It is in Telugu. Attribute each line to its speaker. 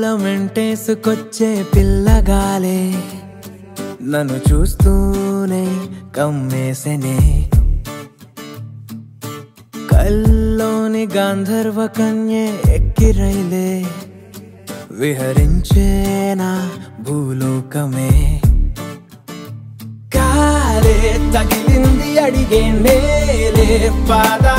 Speaker 1: మెంటేసుకొచ్చే పిల్లగాలే నన్ను చూస్తూనే కమ్మేసెనే కల్లోని గాంధర్వ కన్యే ఎక్కిరైలే విహరించేనా భూలోకమే కాలే తగిలింది అడిగే నేలే పాద